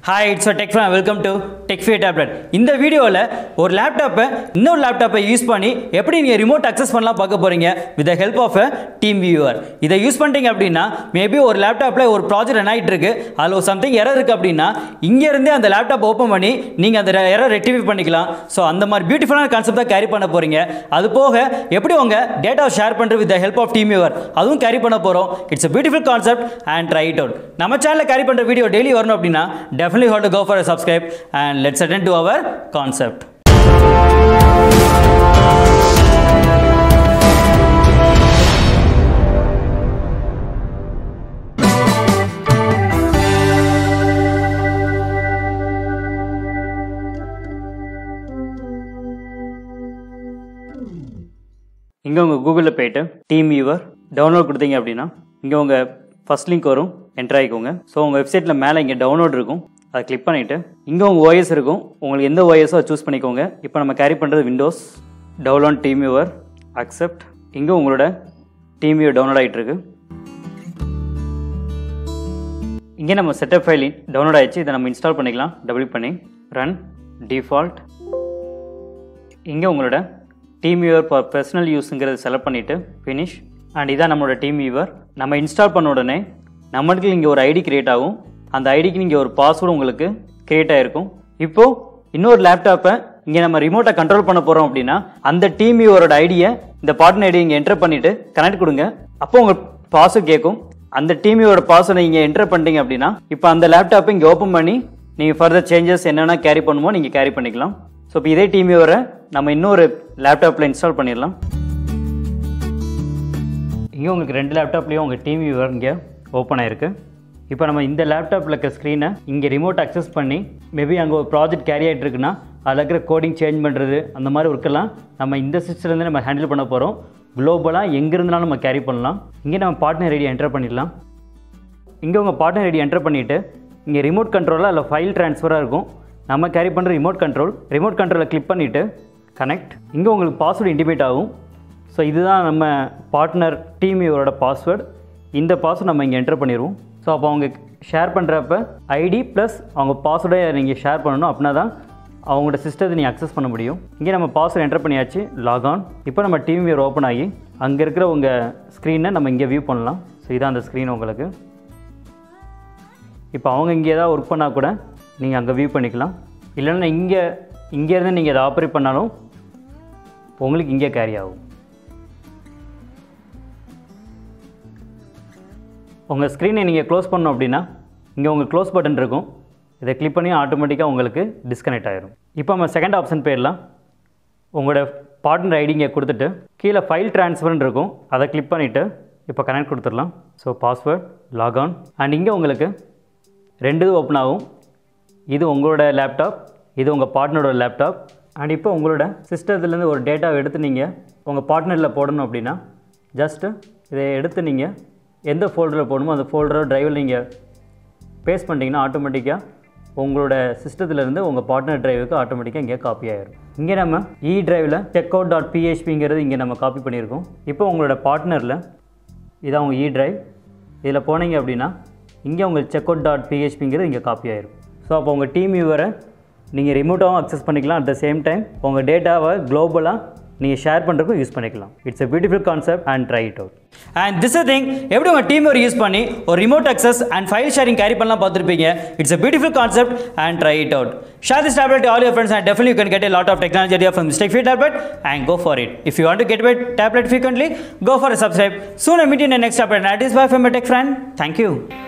hi it's tech fan welcome to tech fan tablet இந்த வீடியோவில் ஒரு லேப்டாப்பை இன்னொரு லேப்டாப்பை யூஸ் பண்ணி எப்படி நீங்கள் ரிமோட் அக்சஸ் பண்ணலாம் பார்க்க போகிறீங்க with the help of a team viewer இதை யூஸ் பண்ணிட்டீங்க அப்படின்னா மேபி ஒரு லேப்டாப்பில் ஒரு ப்ராஜெக்ட் ரன் ஆகிட்டு இருக்கு அதில் சம்திங் எரர் இருக்குது அப்படின்னா இங்கேருந்தே அந்த லேப்டாப் ஓப்பன் பண்ணி நீங்கள் அந்த எரர் ரெக்டிஃபை பண்ணிக்கலாம் ஸோ அந்த மாதிரி பியூட்டிஃபுல்லான கான்செப்ட் தான் கேரி பண்ண போகிறீங்க அது போக எப்படி உங்கள் டேட்டாவை ஷேர் பண்ணுறது with the help of team viewer அதுவும் கேரி பண்ண போகிறோம் it's a beautiful concept and try it out நம்ம சேனலில் கேரி பண்ணுற வீடியோ டெய்லி வரணும் அப்படின்னா definitely have to go for a subscribe and let's attend to our concept இங்கே உங்கள் கூகுளில் போயிட்டு டீம் வியூவர் டவுன்லோட் கொடுத்தீங்க அப்படின்னா இங்கே உங்கள் ஃபஸ்ட் லிங்க் வரும் என்டர் ஆகிக்கோங்க ஸோ உங்கள் வெப்சைட்டில் மேலே இங்கே டவுன்லோட் இருக்கும் அதை கிளிக் பண்ணிவிட்டு இங்கே உங்கள் ஓஎஸ் இருக்கும் உங்களுக்கு எந்த ஓஎஸோ சூஸ் பண்ணிக்கோங்க இப்போ நம்ம கேரி பண்ணுறது windows download team viewer accept இங்கே உங்களோட டீம் வியூவர் டவுன்லோட் ஆகிட்டு இருக்கு இங்கே நம்ம செட்டப் ஃபைல் டவுன்லோட் ஆயிடுச்சு இதை நம்ம இன்ஸ்டால் பண்ணிக்கலாம் டபுள் பண்ணி ரன் டிஃபால்ட் இங்கே உங்களோட டீம் வியூவர் ஃபார் பர்சனல் யூஸுங்கிறத செலக்ட் பண்ணிவிட்டு ஃபினிஷ் அண்ட் இதான் நம்மளோட டீம் வியூவர் நம்ம இன்ஸ்டால் பண்ண உடனே நம்மளுக்கு இங்கே ஒரு ஐடி கிரியேட் ஆகும் அந்த ஐடிக்கு நீங்கள் ஒரு பாஸ்வேர்டு உங்களுக்கு கிரியேட் ஆகிருக்கும் இப்போது இன்னொரு லேப்டாப்பை இங்கே நம்ம ரிமோட்டை கண்ட்ரோல் பண்ண போகிறோம் அப்படின்னா அந்த டீம் வியூவரோட ஐடியை இந்த பார்ட்னர் ஐடியை இங்கே என்டர் பண்ணிவிட்டு கனெக்ட் கொடுங்க அப்போ உங்கள் பாஸ்வேர்ட் கேட்கும் அந்த டீம் வியூவரோட பாஸ்வேர்டை நீங்கள் என்டர் பண்ணிட்டீங்க அப்படின்னா இப்போ அந்த லேப்டாப்பை இங்கே ஓப்பன் பண்ணி நீங்கள் ஃபர்தர் சேஞ்சஸ் என்னென்ன கேரி பண்ணுமோ நீங்கள் கேரி பண்ணிக்கலாம் ஸோ இப்போ இதே டீம் வியூவரை நம்ம இன்னொரு லேப்டாப்பில் இன்ஸ்டால் பண்ணிடலாம் இங்கே உங்களுக்கு ரெண்டு லேப்டாப்லேயும் உங்கள் டீம் வியூவர் இங்கே ஓப்பன் ஆயிருக்கு இப்போ நம்ம இந்த லேப்டாப்பில் இருக்க ஸ்க்ரீனை இங்கே ரிமோட் அக்சஸ் பண்ணி மேபி அங்கே ஒரு ப்ராஜெக்ட் கேரி ஆகிட்டு இருக்குன்னா அதில் இருக்கிற கோடிங் சேஞ்ச் பண்ணுறது அந்த மாதிரி ஒர்க்கெல்லாம் நம்ம இந்த சிஸ்டம்லேருந்து நம்ம ஹேண்டில் பண்ண போகிறோம் குளோபலாக எங்கே இருந்தாலும் நம்ம கேரி பண்ணலாம் இங்கே நம்ம பார்ட்னர் ஐடி என்டர் பண்ணிடலாம் இங்கே உங்கள் பார்ட்னர் ஐடி என்டர் பண்ணிவிட்டு இங்கே ரிமோட் கண்ட்ரோலாக அதில் ஃபைல் ட்ரான்ஸ்ஃபராக இருக்கும் நம்ம கேரி பண்ணுற ரிமோட் கண்ட்ரோல் ரிமோட் கண்ட்ரோலை கிளிக் பண்ணிவிட்டு கனெக்ட் இங்கே உங்களுக்கு பாஸ்வேர்டு இன்டிமேட் ஆகும் ஸோ இதுதான் நம்ம பார்ட்னர் டீம் இவரோட பாஸ்வேர்டு இந்த பாஸ்வேர்டு நம்ம இங்கே என்டர் பண்ணிடுவோம் ஸோ அப்போ அவங்க ஷேர் பண்ணுறப்ப ஐடி ப்ளஸ் அவங்க பாஸ்வேர்டை நீங்கள் ஷேர் பண்ணணும் அப்படின்னா தான் அவங்களோட சிஸ்டத்தை நீங்கள் அக்சஸ் பண்ண முடியும் இங்கே நம்ம பாஸ்வேர்டு என்டர் பண்ணியாச்சு லாக் ஆன் இப்போ நம்ம டீம் வியூர் ஓப்பன் ஆகி அங்கே இருக்கிற உங்கள் ஸ்க்ரீனை நம்ம இங்கே வியூ பண்ணலாம் ஸோ இதான் அந்த ஸ்க்ரீன் உங்களுக்கு இப்போ அவங்க இங்கே ஏதாவது ஒர்க் பண்ணால் கூட நீங்கள் அங்கே வியூ பண்ணிக்கலாம் இல்லைன்னா இங்கே இங்கேருந்து நீங்கள் அதை ஆப்ரேட் பண்ணாலும் உங்களுக்கு இங்கே கேரி ஆகும் உங்கள் ஸ்க்ரீனை நீங்கள் க்ளோஸ் பண்ணோம் அப்படின்னா இங்கே உங்கள் க்ளோஸ் பட்டன் இருக்கும் இதை கிளிக் பண்ணி ஆட்டோமேட்டிக்காக உங்களுக்கு டிஸ்கனெக்ட் ஆயிரும் இப்போ நம்ம செகண்ட் ஆப்ஷன் போயிடலாம் உங்களோட பார்ட்னர் ஐடி இங்கே கொடுத்துட்டு கீழே ஃபைல் ட்ரான்ஸ்ஃபர்னு இருக்கும் அதை கிளிக் பண்ணிவிட்டு இப்போ கனெக்ட் கொடுத்துடலாம் ஸோ பாஸ்வேர்ட் லாக்ஆன் அண்ட் இங்கே உங்களுக்கு ரெண்டு இது ஓப்பன் ஆகும் இது உங்களோட லேப்டாப் இது உங்கள் பார்ட்னரோட லேப்டாப் அண்ட் இப்போ உங்களோட சிஸ்டத்துலேருந்து ஒரு டேட்டாவை எடுத்து நீங்கள் உங்கள் பார்ட்னரில் போடணும் அப்படின்னா ஜஸ்ட்டு இதை எடுத்து நீங்கள் எந்த ஃபோல்டரில் போடணுமோ அந்த ஃபோல்டரோ டிரைவில் நீங்கள் பேஸ்ட் பண்ணிட்டீங்கன்னா ஆட்டோமேட்டிக்காக உங்களோட சிஸ்டத்துலேருந்து உங்கள் பார்ட்னர் டிரைவுக்கு ஆட்டோமேட்டிக்காக இங்கே காப்பி ஆயிரும் இங்கே நம்ம இ டிரைவில் செக் அவுட் டாட் பிஹெச்பிங்கிறது இங்கே நம்ம காப்பி பண்ணியிருக்கோம் இப்போ உங்களோட பார்ட்னரில் இதான் உங்கள் இ டிரைவ் இதில் போனீங்க அப்படின்னா இங்கே உங்களுக்கு செக் அவுட் டாட் பிஹெச்பிங்கிறது இங்கே காப்பி ஆயிரும் ஸோ அப்போ உங்கள் டீம் வியூவரை நீங்கள் ரிமோட்டாகவும் அக்சஸ் பண்ணிக்கலாம் அட் த சேம் டைம் உங்கள் டேட்டாவை குளோபலாக நீங்கள் ஷேர் பண்ணுறதுக்கும் யூஸ் பண்ணிக்கலாம் it's a beautiful concept and try it out and this thing எப்படி உங்கள் டீம் ஒரு யூஸ் பண்ணி ஒரு remote access and file sharing carry பண்ணலாம் பார்த்துருப்பீங்க it's a beautiful concept and try it out share this tablet to all your friends and definitely you can get a lot of technology idea from this tech free tablet and go for it if you want to get a tablet frequently go for a subscribe soon i meet you in the next tablet and that is bye from my tech friend thank you